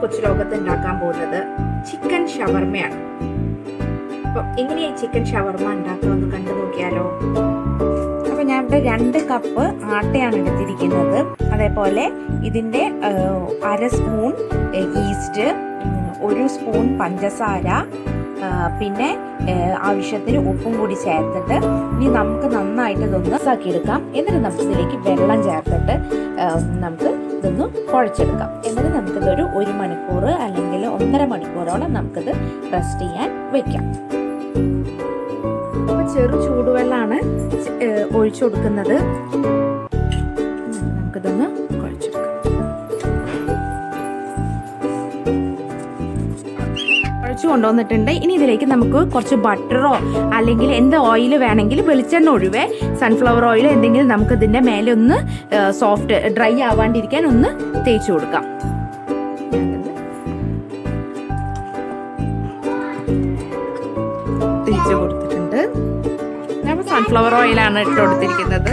കൊച്ചു ലോകത്ത് ഉണ്ടാക്കാൻ പോകുന്നത് ചിക്കൻ ഷവർമയാണ് അപ്പം എങ്ങനെയാ ചിക്കൻ ഷവർമ ഉണ്ടാക്കുമെന്ന് കണ്ടു നോക്കിയാലോ അപ്പൊ ഞാൻ ഇവിടെ രണ്ട് കപ്പ് ആട്ടയാണ് എടുത്തിരിക്കുന്നത് അതേപോലെ ഇതിന്റെ ആ, അര സ്പൂൺ ഈസ്റ്റ് ഉം, ഒരു സ്പൂൺ പഞ്ചസാര ആ, പിന്നെ ആ, ആവശ്യത്തിന് ഉപ്പും കൂടി ചേർത്തിട്ട് ഇനി നമുക്ക് നന്നായിട്ട് ഇതൊന്ന് ആക്കി എടുക്കാം എന്നിട്ട് നമുക്ക് ഇതിലേക്ക് വെള്ളം ചേർത്തിട്ട് ആ, നമുക്ക് ഇതൊന്ന് കുഴച്ചെടുക്കാം എന്നിട്ട് നമുക്കിതൊരു ഒരു മണിക്കൂർ അല്ലെങ്കിൽ ഒന്നര മണിക്കൂറോളം നമുക്കിത് റെസ്റ്റ് ചെയ്യാൻ വെക്കാം അപ്പോൾ ചെറു ചൂടുവെള്ളമാണ് ഒഴിച്ചു കൊടുക്കുന്നത് നമുക്കിതൊന്ന് കുഴച്ചെടുക്കാം കുഴച്ച് കൊണ്ടുവന്നിട്ടുണ്ട് ഇനി ഇതിലേക്ക് നമുക്ക് കുറച്ച് ബട്ടറോ അല്ലെങ്കിൽ എന്ത് ഓയിൽ വേണമെങ്കിൽ വെളിച്ചെണ്ണ ഒഴിവേ സൺഫ്ലവർ ഓയിൽ എന്തെങ്കിലും നമുക്ക് ഇതിന്റെ മേലെ ഒന്ന് സോഫ്റ്റ് ഡ്രൈ ആവാണ്ടിരിക്കാൻ ഒന്ന് തേച്ച് കൊടുക്കാം ഞാനത് തേച്ച് കൊടുത്തിട്ടുണ്ട് ഞാൻ സൺഫ്ലവർ ഓയിലാണ് ഇട്ട് കൊടുത്തിരിക്കുന്നത്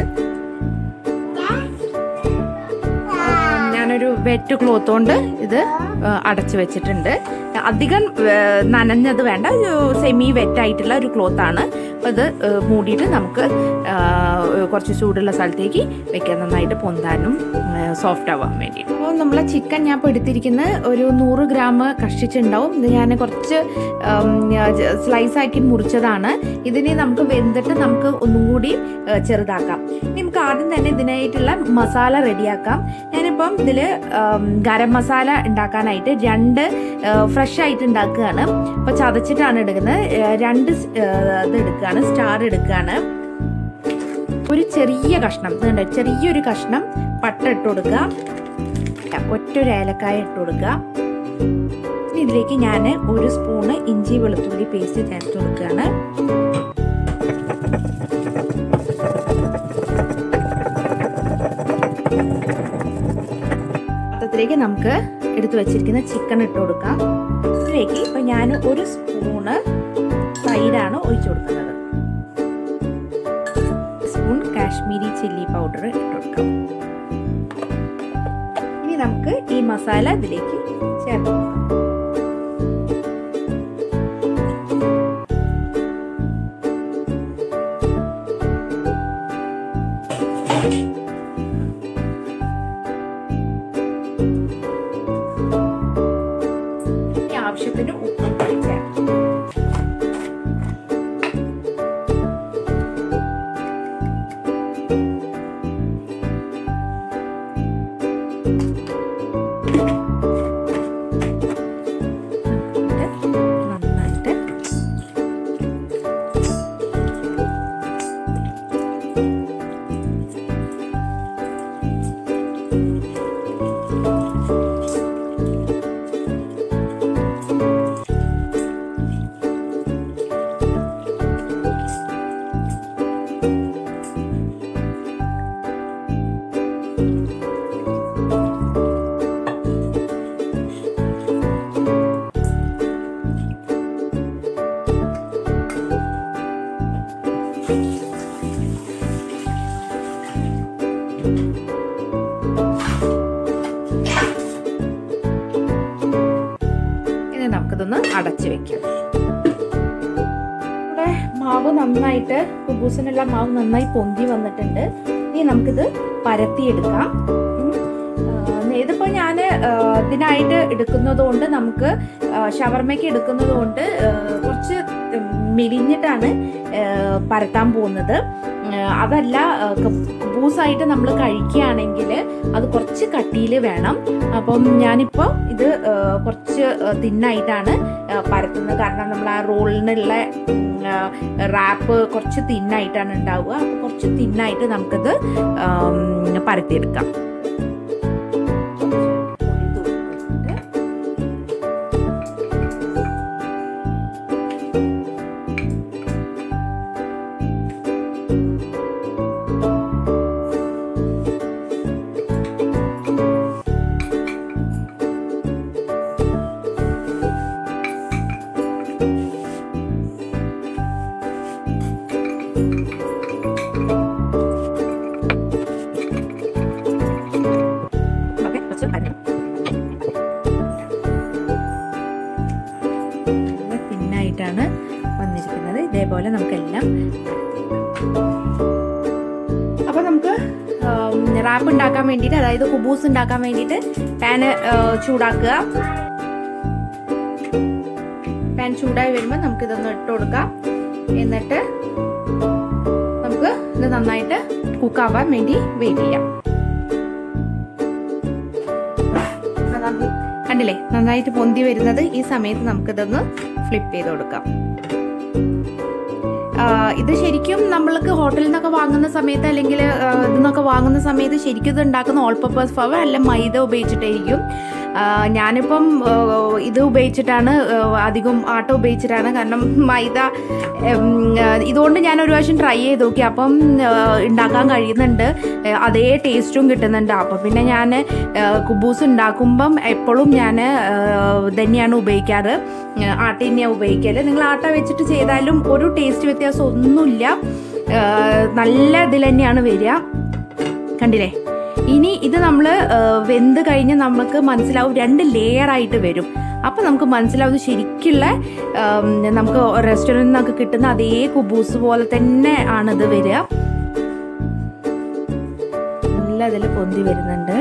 ഞാനൊരു വെറ്റ് ക്ലോത്ത് കൊണ്ട് ഇത് അടച്ചു വെച്ചിട്ടുണ്ട് അധികം ഏ, നനഞ്ഞത് വേണ്ട ഒരു സെമി വെറ്റ് ആയിട്ടുള്ള ഒരു ക്ലോത്ത് ആണ് അപ്പോൾ ഇത് ഏ, മൂടിയിട്ട് നമുക്ക് ആ, കുറച്ച് ചൂടുള്ള സ്ഥലത്തേക്ക് വെക്കാൻ നന്നായിട്ട് പൊന്താനും സോഫ്റ്റ് ആവാൻ വേണ്ടി അപ്പോൾ നമ്മളെ ചിക്കൻ ഞാൻ ഇപ്പോൾ എടുത്തിരിക്കുന്ന ഒരു നൂറ് ഗ്രാം കഷ്ടിച്ചുണ്ടാവും ഇത് ഞാൻ കുറച്ച് സ്ലൈസ് ആക്കി മുറിച്ചതാണ് ഇതിനെ നമുക്ക് വെന്തിട്ട് നമുക്ക് ഒന്നും കൂടി ഏ, ചെറുതാക്കാം ഇനി നമുക്ക് ആദ്യം തന്നെ ഇതിനായിട്ടുള്ള മസാല റെഡിയാക്കാം ഞാനിപ്പം ഇതിൽ ഗരം മസാല ഉണ്ടാക്കാനായിട്ട് രണ്ട് ഫ്രഷ് ആയിട്ട് ഉണ്ടാക്കുകയാണ് അപ്പോൾ ചതച്ചിട്ടാണ് എടുക്കുന്നത് ഏ, രണ്ട് സ്- ഏ, ഇത് എടുക്കുകയാണ് സ്റ്റാർ എടുക്കുകയാണ് ഒരു ചെറിയ കഷ്ണം ഇത് കണ്ടോ ചെറിയൊരു കഷ്ണം പട്ട ഇട്ട് കൊടുക്കുക ഒറ്റൊരു ഏലക്കായ ഇട്ട് കൊടുക്കുക ഇനി ഇതിലേക്ക് ഞാൻ ഒരു സ്പൂണ് ഇഞ്ചി വെളുത്തുള്ളി പേസ്റ്റ് ചേർത്ത് കൊടുക്കുകയാണ് പാത്രത്തിലേക്ക് നമുക്ക് എടുത്തു വെച്ചിരിക്കുന്ന ചിക്കൻ ഇട്ട് കൊടുക്കാം ഇതിലേക്ക് ഇപ്പൊ ഞാൻ ഒരു സ്പൂണ് തൈരാണ് ഒഴിച്ചു കൊടുക്കുന്നത് സ്പൂൺ കാശ്മീരി ചില്ലി പൗഡർ ഇട്ട് കൊടുക്കാം ഇനി നമുക്ക് ഈ മസാല ഇതിലേക്ക് ചേർത്ത് കൊടുക്കാം ഇനി ആവശ്യത്തിന് ഉപ്പും കൂടി ചേർക്കാം എന്നിട്ട് നന്നായിട്ട് ഇനി നമുക്കിതൊന്ന് അടച്ചു വെക്കാം ഇവിടെ മാവ് നന്നായിട്ട് കുബൂസിനുള്ള മാവ് നന്നായി പൊന്തി വന്നിട്ടുണ്ട് ഇനി നമുക്കിത് പരത്തിയെടുക്കാം ഉം. ആ, ഇതിപ്പോ ഞാൻ ഇതിനായിട്ട് എടുക്കുന്നത് കൊണ്ട് നമുക്ക് ആ, ഷവർമ്മയ്ക്ക് എടുക്കുന്നത് കൊണ്ട് ആ, കുറച്ച് ഉം, മെലിഞ്ഞിട്ടാണ് ആ, പരത്താൻ പോകുന്നത് ആ, അതല്ല കുബൂസായിട്ട് നമ്മൾ കഴിക്കുകയാണെങ്കിൽ അത് കുറച്ച് കട്ടിയിൽ വേണം അപ്പം ഞാനിപ്പോൾ ഇത് ആ, കുറച്ച് തിന്നായിട്ടാണ് പരത്തുന്നത് കാരണം നമ്മൾ ആ റോളിനുള്ള റാപ്പ് കുറച്ച് തിന്നായിട്ടാണ് ഉണ്ടാവുക അപ്പോൾ കുറച്ച് തിന്നായിട്ട് നമുക്കിത് ആം, പരത്തിയെടുക്കാം ഓക്കെ കുറച്ച് അരി വന്നിരിക്കുന്നത് ഇതേപോലെ നമുക്കെല്ലാം അപ്പോൾ നമുക്ക് റാപ്പ് ഉണ്ടാക്കാൻ വേണ്ടിയിട്ട് അതായത് കുബൂസ് ഉണ്ടാക്കാൻ വേണ്ടിയിട്ട് പാന് ചൂടാക്കുക പാൻ ചൂടായി വരുമ്പോൾ നമുക്ക് ഇതൊന്ന് ഇട്ട് കൊടുക്കാം എന്നിട്ട് നമുക്ക് ഇത് നന്നായിട്ട് കുക്കാവാൻ വേണ്ടി വെയിറ്റ് ചെയ്യാം കണ്ടില്ലേ നന്നായിട്ട് പൊന്തി വരുന്നത് ഈ സമയത്ത് നമുക്കിതൊന്ന് ഫ്ലിപ്പ് ചെയ്ത് കൊടുക്കാം ഇത് ശരിക്കും നമ്മൾക്ക് ഹോട്ടലിൽ നിന്നൊക്കെ വാങ്ങുന്ന സമയത്ത് അല്ലെങ്കിൽ ഇതിന്നൊക്കെ വാങ്ങുന്ന സമയത്ത് ശരിക്കും ഇത് ഉണ്ടാക്കുന്ന ഓൾ പർപ്പസ് ഫ്ലവർ അല്ല മൈദ ഉപയോഗിച്ചിട്ടായിരിക്കും ഞാനിപ്പം ഇത് ഉപയോഗിച്ചിട്ടാണ് അധികം ആട്ട ഉപയോഗിച്ചിട്ടാണ് കാരണം മൈദ ഇതുകൊണ്ട് ഞാൻ ഒരു പ്രാവശ്യം ട്രൈ ചെയ്ത് നോക്കി അപ്പം ഉണ്ടാക്കാൻ കഴിയുന്നുണ്ട് അതേ ടേസ്റ്റും കിട്ടുന്നുണ്ട് അപ്പം പിന്നെ ഞാൻ കുബൂസ് ഉണ്ടാക്കുമ്പം എപ്പോഴും ഞാൻ തന്നെയാണ് ഉപയോഗിക്കാറ് ആട്ട തന്നെയാണ് ഉപയോഗിക്കൽ നിങ്ങൾ ആട്ട വെച്ചിട്ട് ചെയ്താലും ഒരു ടേസ്റ്റ് വ്യത്യാസം ഒന്നുമില്ല നല്ല ഇതിൽ തന്നെയാണ് വരിക കണ്ടില്ലേ ഇനി ഇത് നമ്മൾ വെന്ത് കഴിഞ്ഞ് നമുക്ക് മനസ്സിലാവും രണ്ട് ലെയർ ആയിട്ട് വരും അപ്പം നമുക്ക് മനസ്സിലാവും ശരിക്കുള്ള നമുക്ക് റെസ്റ്റോറൻറ്റിൽ നിന്നൊക്കെ കിട്ടുന്ന അതേ കുബൂസ് പോലെ തന്നെ ആണിത് വരിക നല്ല ഇതിൽ പൊന്തി വരുന്നുണ്ട്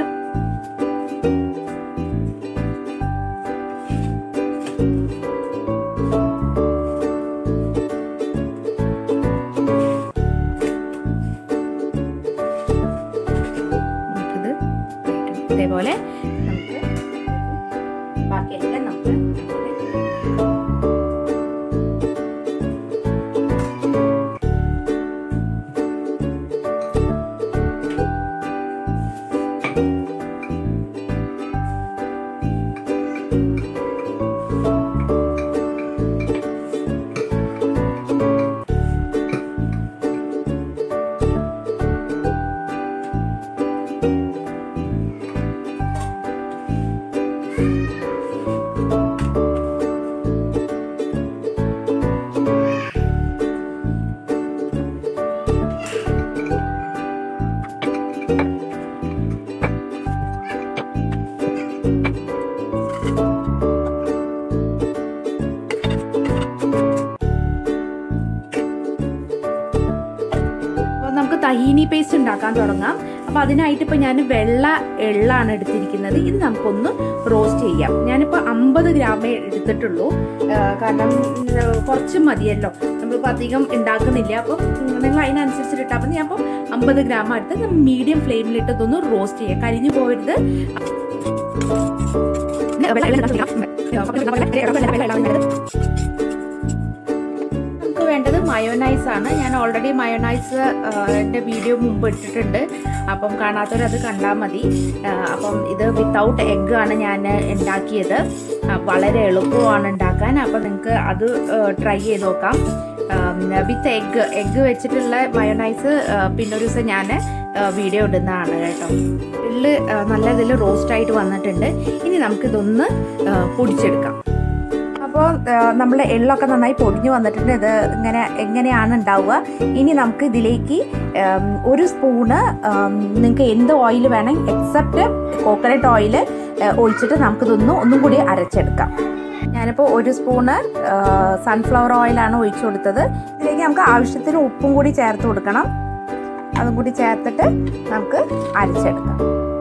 ഇതേപോലെ നമുക്ക് ബാക്കിയെല്ലാം നമുക്ക് തഹീനി പേസ്റ്റ് ഉണ്ടാക്കാൻ തുടങ്ങാം അപ്പോൾ അതിനായിട്ട് ഇപ്പോൾ ഞാൻ വെള്ള എള്ളാണ് എടുത്തിരിക്കുന്നത് ഇത് നമുക്കൊന്ന് റോസ്റ്റ് ചെയ്യാം ഞാനിപ്പോൾ അമ്പത് ഗ്രാമേ എടുത്തിട്ടുള്ളൂ കാരണം കുറച്ച് മതിയല്ലോ നമ്മളിപ്പോൾ അധികം ഉണ്ടാക്കുന്നില്ല അപ്പം നിങ്ങൾ അതിനനുസരിച്ചിട്ട് ഇട്ടാൽ മതി അപ്പം അമ്പത് ഗ്രാം എടുത്ത് നമ്മൾ മീഡിയം ഫ്ലെയിമിലിട്ട് ഇതൊന്ന് റോസ്റ്റ് ചെയ്യാം കരിഞ്ഞു പോകരുത് നമുക്ക് വേണ്ടത് മയോനൈസ് ആണ് ഞാൻ ഓൾറെഡി മയോനൈസ് എൻ്റെ വീഡിയോ മുമ്പ് ഇട്ടിട്ടുണ്ട് അപ്പം കാണാത്തവർ അത് കണ്ടാൽ മതി അപ്പം ഇത് വിത്തൗട്ട് എഗ്ഗ് ആണ് ഞാൻ ഉണ്ടാക്കിയത് വളരെ എളുപ്പമാണ് ഉണ്ടാക്കാൻ അപ്പം നിങ്ങൾക്ക് അത് ട്രൈ ചെയ്ത് നോക്കാം വിത്ത് എഗ്ഗ് എഗ്ഗ് വെച്ചിട്ടുള്ള മയോനൈസ് പിന്നെ ഒരു ദിവസം ഞാൻ വീഡിയോ ഇടുന്നതാണ് കേട്ടോ എള്ള് നല്ല ഇതിൽ റോസ്റ്റായിട്ട് വന്നിട്ടുണ്ട് ഇനി നമുക്കിതൊന്ന് പൊടിച്ചെടുക്കാം അപ്പോൾ നമ്മൾ എള്ളൊക്കെ നന്നായി പൊടിഞ്ഞു വന്നിട്ടുണ്ട് ഇത് ഇങ്ങനെ എങ്ങനെയാണ് ഉണ്ടാവുക ഇനി നമുക്ക് ഇതിലേക്ക് ഒരു സ്പൂണ് നിങ്ങൾക്ക് എന്ത് ഓയിൽ വേണം എക്സെപ്റ്റ് കോക്കനട്ട് ഓയിൽ ഒഴിച്ചിട്ട് നമുക്കിതൊന്ന് ഒന്നും കൂടി അരച്ചെടുക്കാം ഞാനിപ്പോൾ ഒരു സ്പൂണ് സൺഫ്ലവർ ഓയിലാണ് ഒഴിച്ചു കൊടുത്തത് ഇതിലേക്ക് നമുക്ക് ആവശ്യത്തിന് ഉപ്പും കൂടി ചേർത്ത് കൊടുക്കണം അതും കൂടി ചേർത്തിട്ട് നമുക്ക് അരച്ചെടുക്കാം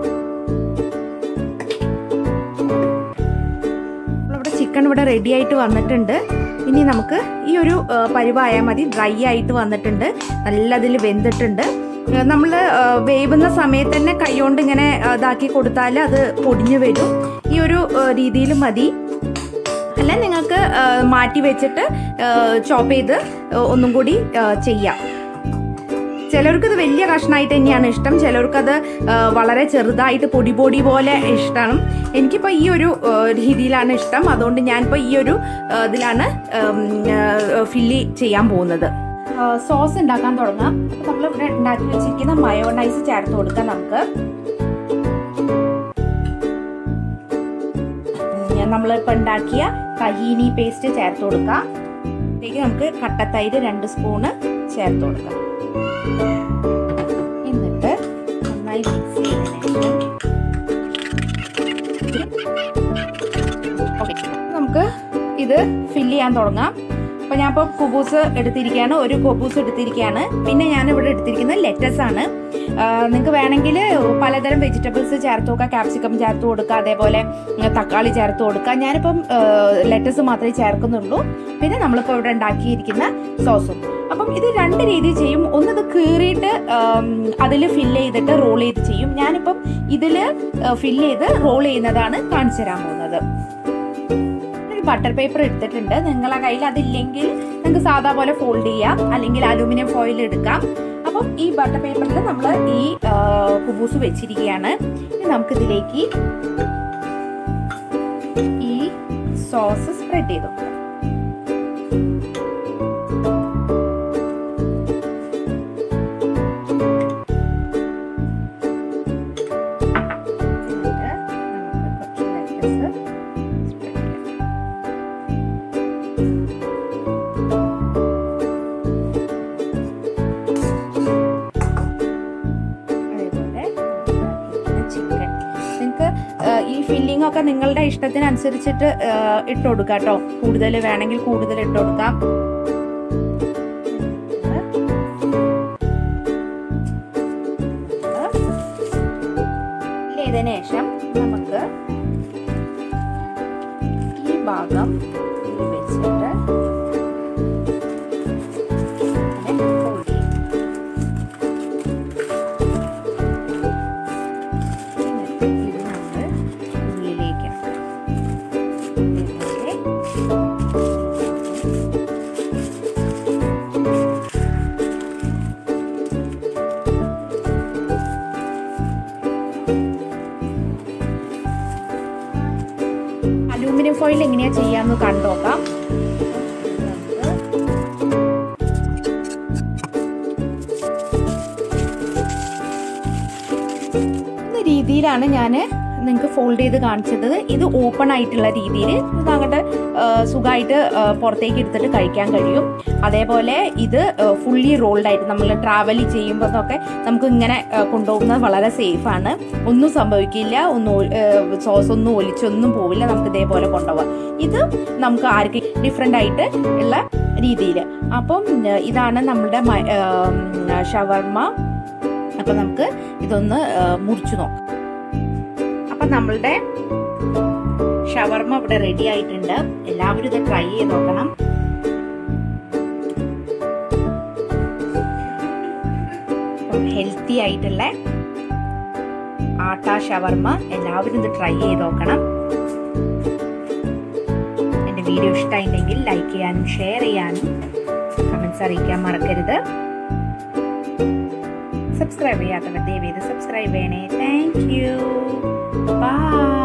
നമ്മുടെ ചിക്കൻ ഇവിടെ റെഡി ആയിട്ട് വന്നിട്ടുണ്ട് ഇനി നമുക്ക് ഈ ഒരു പരിവായാൽ മതി ഡ്രൈ ആയിട്ട് വന്നിട്ടുണ്ട് നല്ല അതിൽ വെന്തിട്ടുണ്ട് നമ്മൾ വേവുന്ന സമയത്ത് തന്നെ കൈകൊണ്ട് ഇങ്ങനെ ഇതാക്കി കൊടുത്താൽ അത് പൊടിഞ്ഞു വരും ഈ ഒരു രീതിയിൽ മതി അല്ല നിങ്ങൾക്ക് മാറ്റി വെച്ചിട്ട് ചോപ്പ് ചെയ്ത് ഒന്നും കൂടി ചെയ്യാം ചിലർക്ക് ഇത് വലിയ കഷ്ണമായിട്ട് തന്നെയാണ് ഇഷ്ടം ചിലർക്കത് വളരെ ചെറുതായിട്ട് പൊടി പൊടി പോലെ ഇഷ്ടമാണ് എനിക്കിപ്പോൾ ഈ ഒരു രീതിയിലാണ് ഇഷ്ടം അതുകൊണ്ട് ഞാനിപ്പോൾ ഈ ഒരു ഇതിലാണ് ഫില്ല് ചെയ്യാൻ പോകുന്നത് സോസ് ഉണ്ടാക്കാൻ തുടങ്ങാം അപ്പോൾ നമ്മൾ ഇവിടെ ഉണ്ടാക്കി വെച്ചിരിക്കുന്ന മയോണൈസ് ചേർത്ത് കൊടുക്കാം നമുക്ക് നമ്മളിപ്പോൾ ഉണ്ടാക്കിയ തഹീനി പേസ്റ്റ് ചേർത്ത് കൊടുക്കാം ഇതിലേക്ക് നമുക്ക് കട്ടത്തൈര് രണ്ട് സ്പൂണ് ചേർത്ത് കൊടുക്കാം എന്നിട്ട് നന്നായി മിക്സ് ചെയ്തതിന് ശേഷം നമുക്ക് ഇത് ഫില്ല് ചെയ്യാൻ തുടങ്ങാം അപ്പോൾ ഞാൻ ഇപ്പോൾ കുബൂസ് എടുത്തിരിക്കുകയാണ് ഒരു കുബൂസ് എടുത്തിരിക്കുകയാണ് പിന്നെ ഞാൻ ഇവിടെ എടുത്തിരിക്കുന്നത് ലെറ്റസ് ആണ് നിങ്ങൾക്ക് വേണമെങ്കിൽ പലതരം വെജിറ്റബിൾസ് ചേർത്ത് കൊടുക്കുക ക്യാപ്സിക്കം ചേർത്ത് കൊടുക്കുക അതേപോലെ ഉം, തക്കാളി ചേർത്ത് കൊടുക്കുക ഞാനിപ്പം ലെറ്റസ് മാത്രമേ ചേർക്കുന്നുള്ളൂ പിന്നെ നമ്മളിപ്പോൾ ഇവിടെ ഉണ്ടാക്കിയിരിക്കുന്ന സോസും അപ്പം ഇത് രണ്ട് രീതിയിൽ ചെയ്യും ഒന്ന് ഇത് കീറിയിട്ട് അതിൽ ഫില്ല് ചെയ്തിട്ട് റോൾ ചെയ്ത് ചെയ്യും ഞാനിപ്പം ഇതിൽ ഫില്ല് ചെയ്ത് റോൾ ചെയ്യുന്നതാണ് കാണിച്ചു തരാൻ പോകുന്നത് ഒരു ബട്ടർ പേപ്പർ എടുത്തിട്ടുണ്ട് നിങ്ങളെ കയ്യിൽ അതില്ലെങ്കിൽ നിങ്ങൾക്ക് സാധാ പോലെ ഫോൾഡ് ചെയ്യാം അല്ലെങ്കിൽ അലൂമിനിയം ഫോയിൽ എടുക്കാം അപ്പം ഈ ബട്ടർ പേപ്പറിൽ നമ്മൾ ഈ ആ, കുബൂസ് വെച്ചിരിക്കുകയാണ് ഇനി നമുക്കിതിലേക്ക് ഈ സോസ് സ്പ്രെഡ് ചെയ്ത് കൊടുക്കാം എന്നിട്ട് നമുക്ക് കുറച്ച് lettuce spread ചെയ്യാം. അതേപോലെ ചിക്കൻ നിങ്ങൾക്ക് ഈ ഫില്ലിംഗ് ഒക്കെ നിങ്ങളുടെ ഇഷ്ടത്തിനനുസരിച്ചിട്ട് ഇട്ട് കൊടുക്കാം കേട്ടോ കൂടുതൽ വേണമെങ്കിൽ കൂടുതൽ ഇട്ട് കൊടുക്കാം ഇതിന് ശേഷം നമുക്ക് ഈ ഭാഗം ഇതിൽ വെച്ചിട്ട് ഇങ്ങനെ fold ചെയ്യും. എന്നിട്ട് ഇത് നമ്മൾ ഉള്ളിലേക്ക് ആക്കാം. ഇതേപോലെ അലൂമിനിയം ഫോയിൽ എങ്ങനെയാ ചെയ്യാന്ന് കണ്ടോക്കാം എന്ന രീതിയിലാണ് ഞാൻ നിങ്ങൾക്ക് ഫോൾഡ് ചെയ്ത് കാണിച്ചത് ഇത് ഓപ്പൺ ആയിട്ടുള്ള രീതിയിൽ ഇത് അങ്ങോട്ട് സുഖമായിട്ട് പുറത്തേക്ക് എടുത്തിട്ട് കഴിക്കാൻ കഴിയും അതേപോലെ ഇത് ഫുള്ളി റോൾഡ് ആയിട്ട് നമ്മൾ ട്രാവൽ ചെയ്യുമ്പോഴൊക്കെ നമുക്ക് ഇങ്ങനെ ആ, കൊണ്ടുപോകുന്നത് വളരെ സേഫാണ് ഒന്നും സംഭവിക്കില്ല ഒന്നും സോസ് ഒന്നും ഒലിച്ചൊന്നും പോവില്ല നമുക്ക് ഇതേപോലെ കൊണ്ടുപോകാം ഇത് നമുക്ക് ആർക്ക് ഡിഫറെൻ്റ് ആയിട്ട് ഉള്ള രീതിയിൽ അപ്പം ആ, ഇതാണ് നമ്മുടെ ഷവർമ അപ്പം നമുക്ക് ഇതൊന്ന് ആ, മുറിച്ചു നോക്കാം അപ്പം നമ്മളുടെ ഷവർമ ഇവിടെ റെഡി ആയിട്ടുണ്ട് എല്ലാവരും ഇത് ട്രൈ ചെയ്ത് നോക്കണം ഹെൽത്തി ആയിട്ടുള്ള ആട്ട ഷവർമ എല്ലാവരും ഇത് ട്രൈ ചെയ്ത് നോക്കണം എൻ്റെ വീഡിയോ ഇഷ്ടമായിട്ടുണ്ടെങ്കിൽ ലൈക്ക് ചെയ്യാനും ഷെയർ ചെയ്യാനും കമൻസ് അറിയിക്കാൻ മറക്കരുത് സബ്സ്ക്രൈബ് ചെയ്യാത്തവർ ദയവേത് സബ്സ്ക്രൈബ് ചെയ്യണേ താങ്ക് യു ബൈ